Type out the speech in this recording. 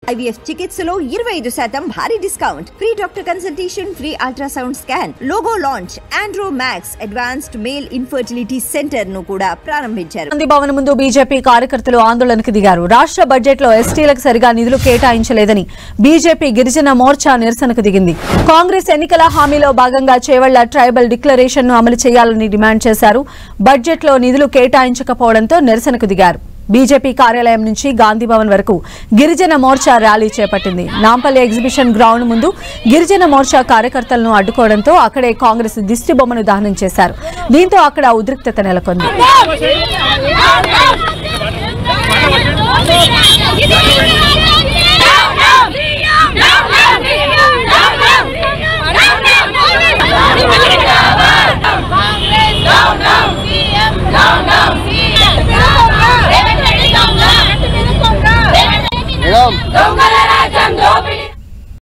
IVF చికిత్సలో ఇరవై ఐదు శాతం భారీ discount free doctor consultation free ultrasound scan logo launch Andro Max advanced male infertility centre ను కూడా ప్రారంభించారు గాంధీ భవన్ ముందు బీజేపీ కార్యకర్తలు ఆందోళనకు దిగారు రాష్ట్ర బడ్జెట్ లో ఎస్టీలకు సరిగా నిధులు కేటాయించలేదని బీజేపీ గిరిజన మోర్చా నిరసనకు దిగింది కాంగ్రెస్ ఎన్నికల హామీలో భాగంగా చేవళ్ల ట్రైబల్ డిక్లరేషన్ ను అమలు చేయాలని డిమాండ్ చేశారు బడ్జెట్ లో నిధులు కేటాయించకపోవడంతో నిరసనకు దిగారు బీజేపీ కార్యాలయం నుంచి గాంధీ భవన్ వరకు గిరిజన మోర్చా ర్యాలీ చేపట్టింది నాంపల్లి ఎగ్జిబిషన్ గ్రౌండ్ ముందు గిరిజన మోర్చా కార్యకర్తలను అడ్డుకోవడంతో అక్కడే కాంగ్రెస్ దిష్టి బొమ్మను దహనం చేశారు దీంతో అక్కడ ఉద్రిక్తత నెలకొంది మేడం